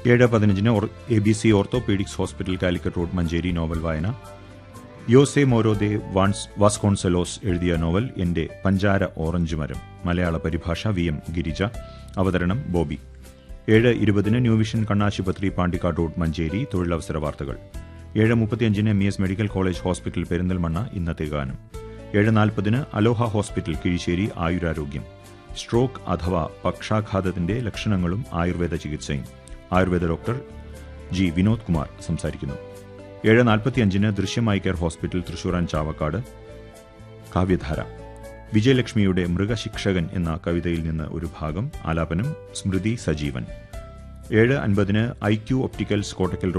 ഏഴ് പതിനഞ്ചിന് A B C orthopaedics hospital Calicut road Manjeri novel വായന യോസെ മോരോദെ വാൻസ് വാസ്കോൺസെലോസ് എഴുതിയ നോവൽ എന്റെ പഞ്ചാര ഓറഞ്ച് മരം മലയാള പരിഭാഷ വി എം ഗിരിജ അവതരണം ബോബി ഏഴ് ഇരുപതിന് ന്യൂ വിഷൻ കണ്ണാശുപത്രി പാണ്ടിക്കാട് റോഡ് മഞ്ചേരി തൊഴിലവസര വാർത്തകൾ ഏഴ് മുപ്പത്തിയഞ്ചിന് M E S medical college hospital Perinthalmanna ഇന്നത്തെ ഗാനം ഏഴ് നാൽപ്പതിന് അലോഹ ഹോസ്പിറ്റൽ കിഴിശ്ശേരി ആയുരാരോഗ്യം സ്ട്രോക്ക് അഥവാ പക്ഷാഘാതത്തിന്റെ ലക്ഷണങ്ങളും ആയുർവേദ ചികിത്സയും ആയുർവേദ ഡോക്ടർ ജി വിനോദ് കുമാർ സംസാരിക്കുന്നു ഏഴ് നാൽപ്പത്തിയഞ്ചിന് ദൃശ്യമായി care hospital Thrissur and Chavakkad കാവ്യധാര വിജയലക്ഷ്മിയുടെ മൃഗശിക്ഷകൻ എന്ന കവിതയിൽ നിന്ന് ഒരു ഭാഗം ആലാപനം സ്മൃതി സജീവൻ ഏഴ് അൻപതിന് ഐ ക്യു ഒപ്റ്റിക്കൽസ് കോട്ടക്കൽ